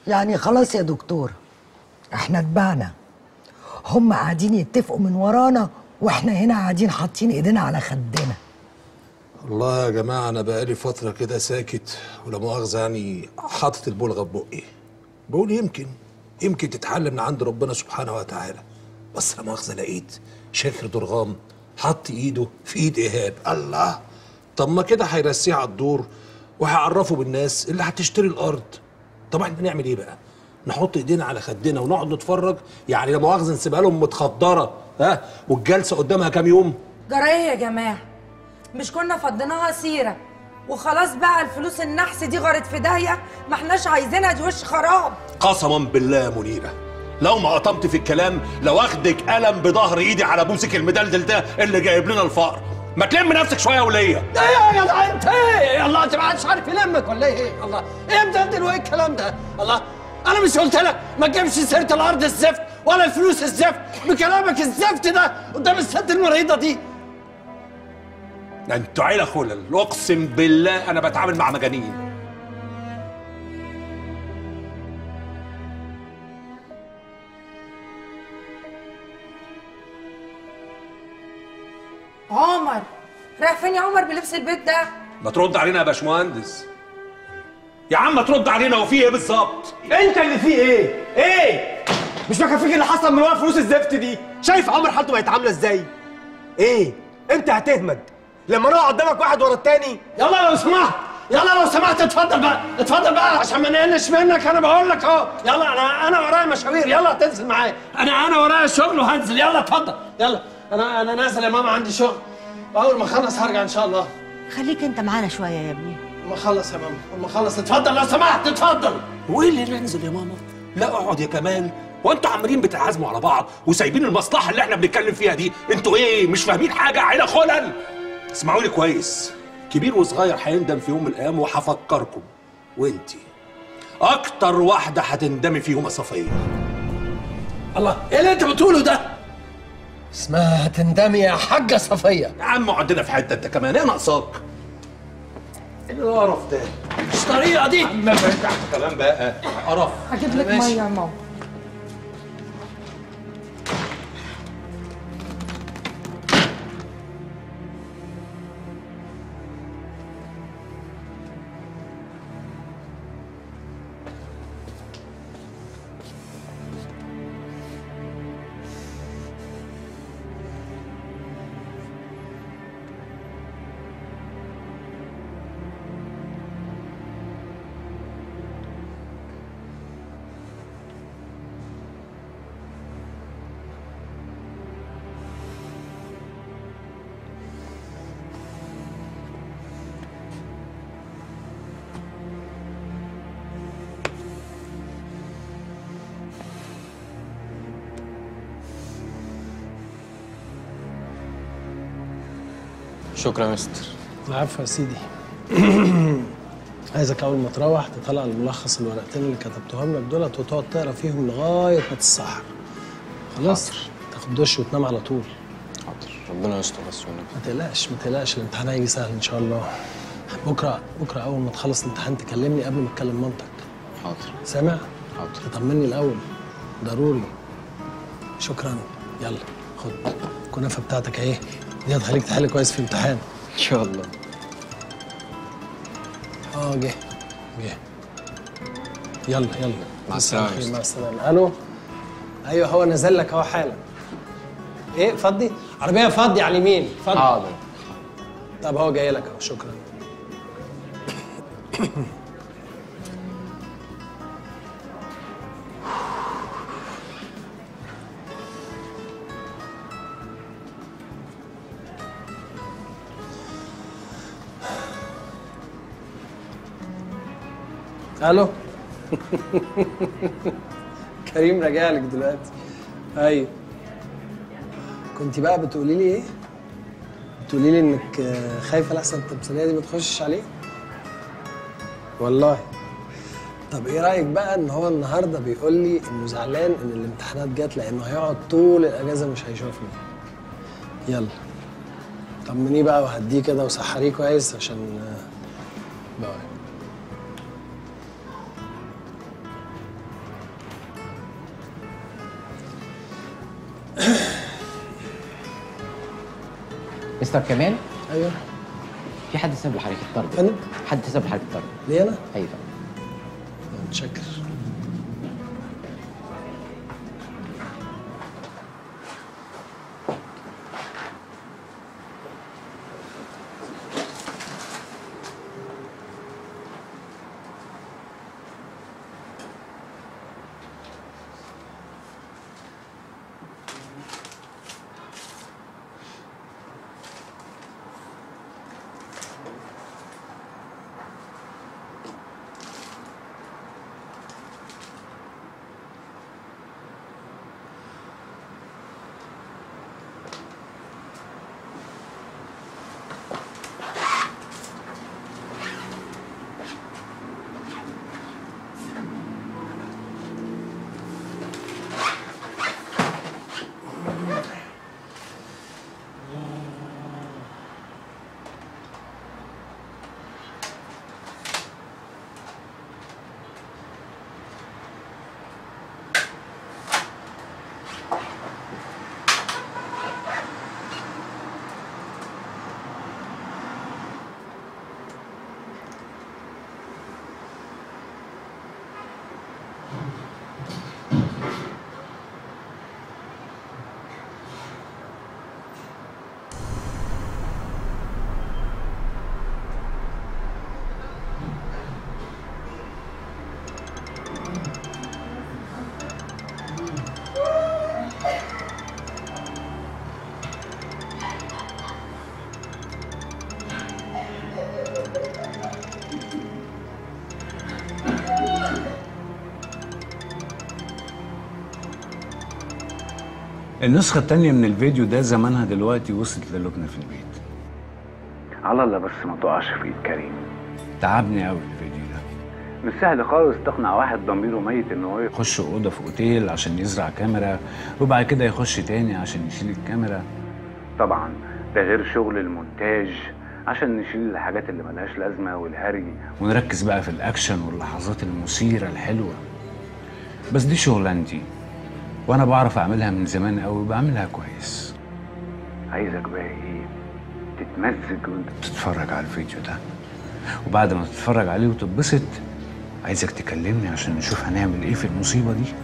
يعني خلاص يا دكتور احنا اتبعنا هم قاعدين يتفقوا من ورانا واحنا هنا قاعدين حاطين ايدينا على خدنا والله يا جماعة أنا بقالي فترة كده ساكت ولا مؤاخذة يعني حاطط البلغة في بقي بقول يمكن يمكن تتحل من عند ربنا سبحانه وتعالى بس لا مؤاخذة لقيت شاكر درغام حط إيده في إيد إيهاب الله طب ما كده هيرسيه على الدور وهيعرفوا بالناس اللي هتشتري الأرض طب احنا نعمل إيه بقى؟ نحط ايدينا على خدنا ونقعد نتفرج يعني لا مؤاخذة نسيبها لهم متخدرة ها والجلسة قدامها كام يوم جرى ايه يا جماعه مش كنا فضيناها سيره وخلاص بقى الفلوس النحس دي غارت في داهيه ما احناش عايزينها دي وش خراب قسما بالله يا منيرة لو ما قطمت في الكلام لو اخدك قلم بظهر ايدي على بوسك المدلدل ده اللي جايب لنا الفقر ما تلم نفسك شويه يا وليه ايه يا جدع انت ايه الله انت ما عادش عارف يلمك ولا ايه الله ايه مدلدل وايه الكلام ده الله انا مش قلت لك ما تجيبش سيره الارض الزفت ولا الفلوس الزفت بكلامك الزفت ده قدام الست المريضه دي ده انتوا عيله خلل اقسم بالله انا بتعامل مع مجانين عمر رايح فين يا عمر بلبس البيت ده ما ترد علينا يا باشمهندس يا عم ما ترد علينا هو في ايه بالظبط انت اللي فيه ايه ايه مش مكفيك اللي حصل من ورا فلوس الزفت دي شايف عمر حالته بقت عامله ازاي ايه انت هتهمد لما نقع قدامك واحد ورا التاني يلا لو سمحت يلا لو سمحت اتفضل بقى اتفضل بقى عشان ما نقلش منك انا بقول لك اهو يلا انا انا ورايا مشاوير يلا تنزل معايا انا انا ورايا شغل وهنزل يلا اتفضل يلا انا انا نازل يا ماما عندي شغل واول ما اخلص هرجع ان شاء الله خليك انت معانا شويه يا ابني ما اخلص يا ماما ما اخلص اتفضل لو سمحت اتفضل وايه اللي ننزل يا ماما لا اقعد يا كمال وانتوا عمالين بتعازموا على بعض وسايبين المصلحه اللي احنا بنتكلم فيها دي انتوا ايه مش فاهمين حاجه عيله خلل اسمعوا لي كويس كبير وصغير هيندم في يوم من الايام وهفكركم وانتي اكتر واحده هتندمي فيهم يا صفيه الله ايه اللي انت بتقوله ده اسمها تندمي يا حاجه صفيه يا عم عندنا في حته انت كمان ايه ناقصاك ايه القرف ده مش الطريقه دي ما فتحت كلام بقى قرف هجيب لك ماشي. ميه يا ماما شكرا يا مستر العفو يا سيدي عايزك اول ما تروح تطلع الملخص الورقتين اللي كتبتهم لك دولت وتقعد تقرا فيهم لغايه ما تتسحر خلاص تاخد دش وتنام على طول حاضر ربنا يستر بس والنبي ما تقلقش ما تقلقش الامتحان هيجي سهل ان شاء الله بكره بكره اول ما تخلص الامتحان تكلمني قبل ما تكلم مامتك حاضر سامع حاضر تطمني الاول ضروري شكرا يلا خد الكنافه بتاعتك اهي دي هتخليك تحل كويس في الامتحان ان شاء الله اه جه جه يلا يلا مع السلامة يا خير، مستر. مع السلامة الو ايوه هو نزل لك اهو حالا ايه فضي عربية فضي على اليمين فضي حاضر طب هو جاي لك اهو شكرا الو كريم راجع لك دلوقتي ايوه كنت بقى بتقولي لي ايه بتقولي لي انك آه، خايفه لحسن التمثيليه دي ما تخشش عليه والله طب ايه رايك بقى ان هو النهارده بيقول لي انه زعلان ان الامتحانات جت لانه هيقعد طول الاجازه مش هيشوفني يلا طمنيه بقى وهديه كده وسحريه كويس عشان آه، باي مستر كمال ايوه في حد ساب لحضرتك الطرد أنا؟ حد ساب لحضرتك الطرد ليه انا؟ ايوه متشكر النسخة التانية من الفيديو ده زمانها دلوقتي وصلت للبنى في البيت على الله بس ما تقعش في ايد كريم تعبني قوي الفيديو ده مش سهل خالص تقنع واحد ضميره ميت ان هو يخ- يخش أوضة في أوتيل عشان يزرع كاميرا وبعد كده يخش تاني عشان يشيل الكاميرا طبعا ده غير شغل المونتاج عشان نشيل الحاجات اللي ملهاش لازمه والهري ونركز بقى في الأكشن واللحظات المثيرة الحلوة بس دي شغلانتي وأنا بعرف أعملها من زمان قوي وبعملها كويس عايزك بقى ايه تتمزج وانت تتفرج على الفيديو ده وبعد ما تتفرج عليه وتتبسط عايزك تكلمني عشان نشوف هنعمل ايه في المصيبة دي